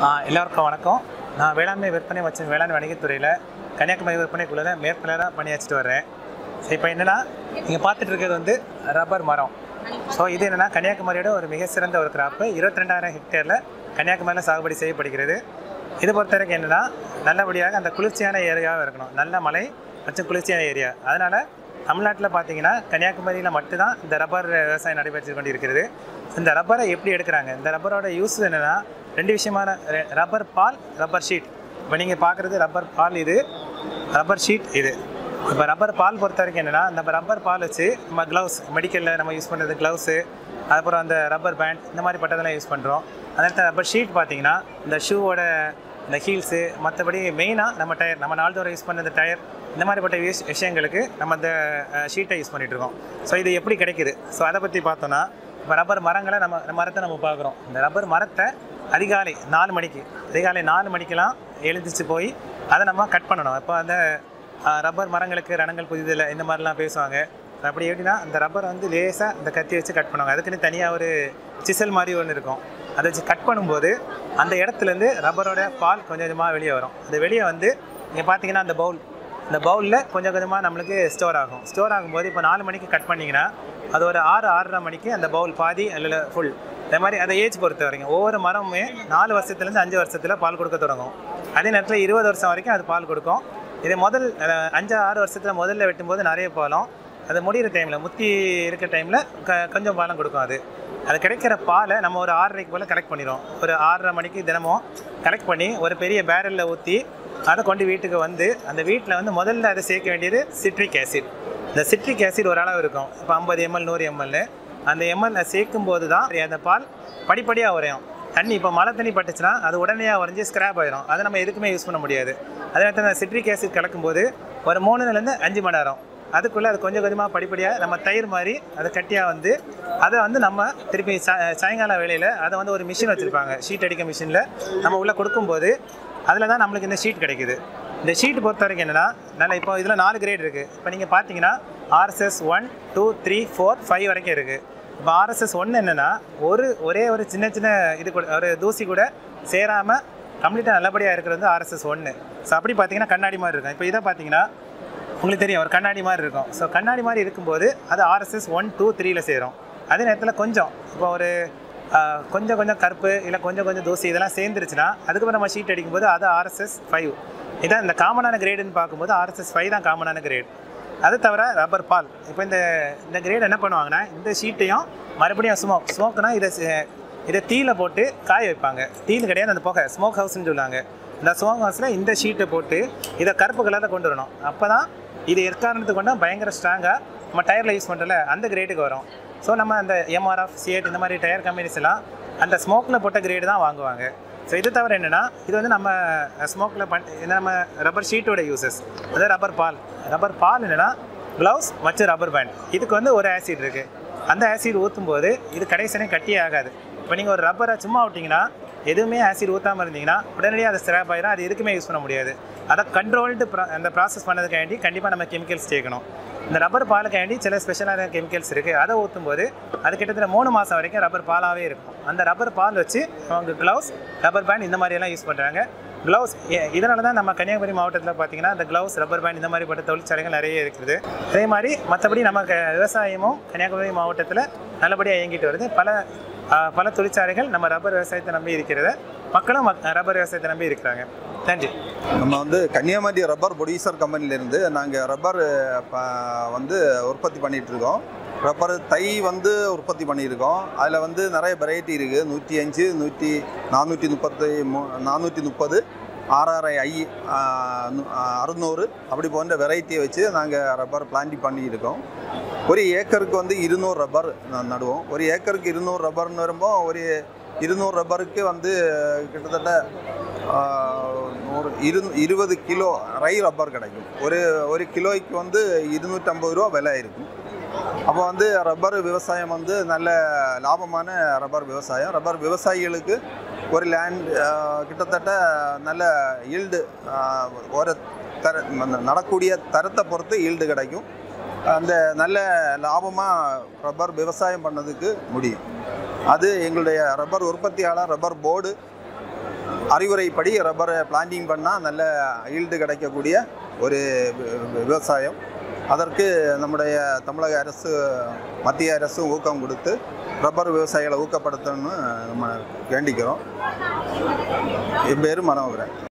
ஆ, எல்லாருக்கும் வணக்கம் நான் வேளாண்மை விற்பனை மற்றும் வேளாண் வணிகத்துறையில் கன்னியாகுமரி விற்பனை குழுவில் மேற்கொள்ளராக பணியாற்றிட்டு வர்றேன் ஸோ இப்போ என்னென்னா நீங்கள் பார்த்துட்டு இருக்கிறது வந்து ரப்பர் மரம் ஸோ இது என்னென்னா கன்னியாகுமரியோட ஒரு மிக சிறந்த ஒரு கிராப்பு இருபத்தி ரெண்டாயிரம் ஹெக்டேரில் கன்னியாகுமரியில் சாகுபடி செய்யப்படுகிறது இது பொறுத்த வரைக்கும் என்னென்னா நல்லபடியாக அந்த குளிர்ச்சியான ஏரியாவாக இருக்கணும் நல்ல மலை மற்றும் குளிர்ச்சியான ஏரியா அதனால் தமிழ்நாட்டில் பார்த்தீங்கன்னா கன்னியாகுமரியில் மட்டும்தான் இந்த ரப்பர் விவசாயம் நடைபெற்று கொண்டு இருக்கிறது இந்த ரப்பரை எப்படி எடுக்கிறாங்க இந்த ரப்பரோட யூஸ் என்னென்னா ரெண்டு விஷயமான ரெ- ரப்பர் பால் ரப்பர் ஷீட் இப்போ நீங்கள் பார்க்குறது ரப்பர் பால் இது ரப்பர் ஷீட் இது இப்போ ரப்பர் பால் பொறுத்த வரைக்கும் என்னென்னா நம்ம ரப்பர் பால் வச்சு நம்ம க்ளவுஸ் மெடிக்கலில் நம்ம யூஸ் பண்ணுறது க்ளவுஸு அதுக்கப்புறம் அந்த ரப்பர் பேண்ட் இந்த மாதிரி பட்டதெல்லாம் யூஸ் பண்ணுறோம் அதே ரப்பர் ஷீட் பார்த்தீங்கன்னா இந்த ஷூவோட இந்த ஹீல்ஸு மற்றபடி மெயினாக நம்ம டயர் நம்ம நாள்தோறும் யூஸ் பண்ண இந்த டயர் இந்த மாதிரிப்பட்ட விஷ விஷயங்களுக்கு நம்ம இந்த ஷீட்டை யூஸ் பண்ணிட்டு இருக்கோம் ஸோ இது எப்படி கிடைக்குது ஸோ அதை பற்றி பார்த்தோன்னா இப்போ ரப்பர் மரங்களை நம்ம இந்த மரத்தை நம்ம பார்க்குறோம் இந்த ரப்பர் மரத்தை அதிகாலை நாலு மணிக்கு அதிகாலை நாலு மணிக்கெல்லாம் எழுந்திரிச்சு போய் அதை நம்ம கட் பண்ணணும் இப்போ அந்த ஆஹ், ரப்பர் மரங்களுக்கு ரணங்கள் புதிதில்லை இந்த மாதிரிலாம் பேசுவாங்க அப்படி எப்படின்னா அந்த ரப்பரை வந்து லேசாக இந்த கத்தி வச்சு கட் பண்ணுவாங்க அதுக்குன்னு தனியாக ஒரு சிசல் மாதிரி ஒன்று இருக்கும் அதை வச்சு கட் பண்ணும்போது அந்த இடத்துலேருந்து ரப்பரோட பால் கொஞ்சம் கொஞ்சமாக வெளியே வரும் அந்த வெளியே வந்து நீங்கள் பார்த்தீங்கன்னா அந்த பவுல் இந்த பவுலில் கொஞ்சம் கொஞ்சமாக நம்மளுக்கு ஸ்டோர் ஆகும் ஸ்டோர் ஆகும்போது இப்போ நாலு மணிக்கு கட் பண்ணிங்கன்னா அது ஒரு ஆறு ஆறரை மணிக்கு அந்த பவுல் பாதி அல்ல ஃபுல் இந்த மாதிரி அதை ஏஜ் பொறுத்த வரைக்கும் ஒவ்வொரு மரமுமே நாலு வருஷத்துலேருந்து அஞ்சு வருஷத்தில் பால் கொடுக்க தொடங்கும் அதே நேரத்தில் இருபது வருஷம் வரைக்கும் அது பால் கொடுக்கும் இது முதல் அஹ், அஞ்சு ஆறு வருஷத்தில் முதல்ல வெட்டும்போது நிறைய பாலும் அது முடிகிற டைமில் முத்தி இருக்க டைமில் க கொஞ்சம் பாலம் கொடுக்கும் அது அது கிடைக்கிற பாலை நம்ம ஒரு ஆறரைக்கு போல் கலெக்ட் பண்ணிடுவோம் ஒரு ஆறரை மணிக்கு தினமும் கலெக்ட் பண்ணி ஒரு பெரிய பேரலில் ஊற்றி அதை கொண்டு வீட்டுக்கு வந்து அந்த வீட்டில் வந்து முதல்ல அதை சேர்க்க வேண்டியது சிட்ரிக் ஆசிட் இந்த சிட்ரிக் ஆசிட் ஒரு அளவு இருக்கும் இப்போ ஐம்பது எம்எல் நூறு எம்எல் அந்த எம்எல்ல சேர்க்கும் போது தான் அந்த பால் படிப்படியாக உரையும் தண்ணி இப்போ மழை தண்ணி பட்டுச்சுன்னா அது உடனடியாக உறைஞ்சி ஸ்க்ராப் ஆயிரும் அதை நம்ம எதுக்குமே யூஸ் பண்ண முடியாது அதே நேரத்தில் அந்த சிட்ரிக் ஆசிட் கலக்கும்போது ஒரு மூணுலேருந்து அஞ்சு மணி நேரம் அதுக்குள்ளே அது கொஞ்சம் கொஞ்சமாக படிப்படியாக நம்ம தயிர் மாதிரி அது கட்டியாக வந்து அதை வந்து நம்ம திருப்பி சா சாயங்கால வேளையில் அதை வந்து ஒரு மிஷின் வச்சுருப்பாங்க ஷீட் அடிக்க மிஷினில் நம்ம உள்ளே கொடுக்கும்போது அதில் தான் நம்மளுக்கு இந்த ஷீட் கிடைக்குது இந்த ஷீட் பொறுத்த வரைக்கும் என்னென்னா நல்ல இப்போ இதில் நாலு கிரேட் இருக்குது இப்போ நீங்கள் பார்த்தீங்கன்னா RSS one two three four five வரைக்கும் இருக்குது இப்போ ஆர்எஸ்எஸ் ஒன்று என்னென்னா ஒரு ஒரே ஒரு சின்ன சின்ன இது கூட ஒரு தூசி கூட சேராமல் கம்ப்ளீட்டாக நல்லபடியாக இருக்கிறது வந்து ஆர்எஸ்எஸ் ஒன்று ஸோ அப்படி பார்த்தீங்கன்னா கண்ணாடி மாதிரி இருக்கும் இப்போ இதை பார்த்தீங்கன்னா உங்களுக்கு தெரியும் ஒரு கண்ணாடி மாதிரி இருக்கும் ஸோ கண்ணாடி மாதிரி இருக்கும்போது அது ஆர்எஸ்எஸ் ஒன் டூ த்ரீல சேரும் அதே நேரத்தில் கொஞ்சம் இப்போ ஒரு ஆஹ், கொஞ்சம் கொஞ்சம் கருப்பு இல்லை கொஞ்சம் கொஞ்சம் தூசி இதெல்லாம் சேர்ந்துருச்சுன்னா அதுக்கப்புறம் நம்ம ஷீட் அடிக்கும்போது அது ஆர்எஸ்எஸ் ஃபைவ் இதான் இந்த காமனான கிரேடுன்னு பார்க்கும்போது ஆர்எஸ்எஸ் ஃபைவ் தான் காமனான கிரேட் அது தவிர ரப்பர் பால் இப்போ இந்த இந்த கிரேட் என்ன பண்ணுவாங்கன்னா இந்த ஷீட்டையும் மறுபடியும் ஸ்மோக் ஸ்மோக்னா இதை சே- இதை தீயில போட்டு காய வைப்பாங்க தீயில் கிடையாது அந்த புகை ஸ்மோக் ஹவுஸ்னு சொல்லுவாங்க இந்த ஸ்மோக் ஹவுஸில் இந்த ஷீட்டை போட்டு இதை கருப்பு கலரில் கொண்டு வரணும் அப்போ தான் இது எக்காரணத்துக்கு கொண்டா பயங்கர ஸ்ட்ராங்காக நம்ம டயரில் யூஸ் பண்ணுறல அந்த கிரேடுக்கு வரும் ஸோ நம்ம அந்த எம்ஆர்எஃப் சிஎட் இந்த மாதிரி டயர் கம்பெனிஸ் எல்லாம் அந்த ஸ்மோக்கில் போட்ட கிரேடு தான் வாங்குவாங்க ஸோ இது தவிர என்னென்னா இது வந்து நம்ம ஸ்மோக்கில் பண் இது நம்ம ரப்பர் ஷீட்டோட யூசஸ் அதாவது ரப்பர் பால் ரப்பர் பால் என்னென்னா க்ளவுஸ் வச்சு ரப்பர் பேண்ட் இதுக்கு வந்து ஒரு ஆசிட் இருக்குது அந்த ஆசிட் ஊற்றும் போது இது கடைசினே கட்டியே ஆகாது இப்போ நீங்கள் ஒரு ரப்பரை சும்மா விட்டிங்கன்னா எதுவுமே ஆசிட் ஊற்றாமல் இருந்தீங்கன்னா உடனடியாக அது ஸ்கிராப் ஆயிரும் அது எதுக்குமே யூஸ் பண்ண முடியாது அதை கண்ட்ரோல்டு அந்த ப்ராசஸ் பண்ணதுக்காண்டி கண்டிப்பாக நம்ம கெமிக்கல்ஸ் சேர்க்கணும் இந்த ரப்பர் பாலுக்காண்டி சில ஸ்பெஷலான கெமிக்கல்ஸ் இருக்குது அதை ஊற்றும் போது அது கிட்டத்தட்ட மூணு மாதம் வரைக்கும் ரப்பர் பாலாகவே இருக்கும் அந்த ரப்பர் பால் வச்சு அவங்க க்ளவுஸ் ரப்பர் பேண்ட் இந்த மாதிரியெல்லாம் யூஸ் பண்ணுறாங்க க்ளவுஸ் இதனால தான் நம்ம கன்னியாகுமரி மாவட்டத்தில் பார்த்தீங்கன்னா இந்த க்ளவுஸ் ரப்பர் பேண்ட் இந்த மாதிரிப்பட்ட தொழிற்சாலைகள் நிறைய இருக்குது அதே மாதிரி மற்றபடி நம்ம க- விவசாயமும் கன்னியாகுமரி மாவட்டத்தில் நல்லபடியாக இயங்கிட்டு வருது பல ஆஹ், பல தொழிற்சாலைகள் நம்ம ரப்பர் விவசாயத்தை நம்பி இருக்கிறத மக்களும் மக்- ரப்பர் விவசாயத்தை நம்பி இருக்கிறாங்க நன்றி நம்ம வந்து கன்னியாகுமரி ரப்பர் ப்ரொடியூசர் கம்பெனிலேருந்து நாங்கள் ரப்பர் ப- வந்து உற்பத்தி பண்ணிட்டு இருக்கோம் ரப்பர் தை வந்து உற்பத்தி பண்ணியிருக்கோம் அதில் வந்து நிறைய வெரைட்டி இருக்குது நூற்றி அஞ்சு நூற்றி நானூற்றி முப்பத்தி மூ நானூற்றி முப்பது ஆறாரை ஐ ஆ, நு- ஆ, அறுநூறு அப்படி போன்ற வெரைட்டியை வச்சு நாங்கள் ரப்பர் பிளான்டி பண்ணியிருக்கோம் ஒரு ஏக்கருக்கு வந்து இருநூறு ரப்பர் ந- நடுவோம் ஒரு ஏக்கருக்கு இருநூறு ரப்பர்னு வரும்போது ஒரு இருநூறு ரப்பருக்கு வந்து கிட்டத்தட்ட ஆஹ், ஒரு இரு இருபது கிலோ ரை ரப்பர் கிடைக்கும் ஒரு ஒரு கிலோய்க்கு வந்து இருநூற்றம்பது ரூபா விலை இருக்கும் அப்போ வந்து ரப்பர் விவசாயம் வந்து நல்ல லாபமான ரப்பர் விவசாயம் ரப்பர் விவசாயிகளுக்கு ஒரு லேண்ட் கிட்டத்தட்ட நல்ல ஈல்டு ஒரு தர நடக்கூடிய தரத்தை பொறுத்து ஈல்டு கிடைக்கும் அந்த நல்ல லாபமாக ரப்பர் விவசாயம் பண்ணதுக்கு முடியும் அது எங்களுடைய ரப்பர் உற்பத்தியாளர் ரப்பர் போர்டு அறிவுரைப்படி ரப்பரை பிளான்டிங் பண்ணால் நல்ல ஈல்டு கிடைக்கக்கூடிய ஒரு வி- வி- விவசாயம் அதற்கு நம்முடைய தமிழக அரசு மத்திய அரசும் ஊக்கம் கொடுத்து ரப்பர் விவசாயிகளை ஊக்கப்படுத்தணும்னு நம்ம வேண்டிக்கிறோம் என் பேர் மனோகரன்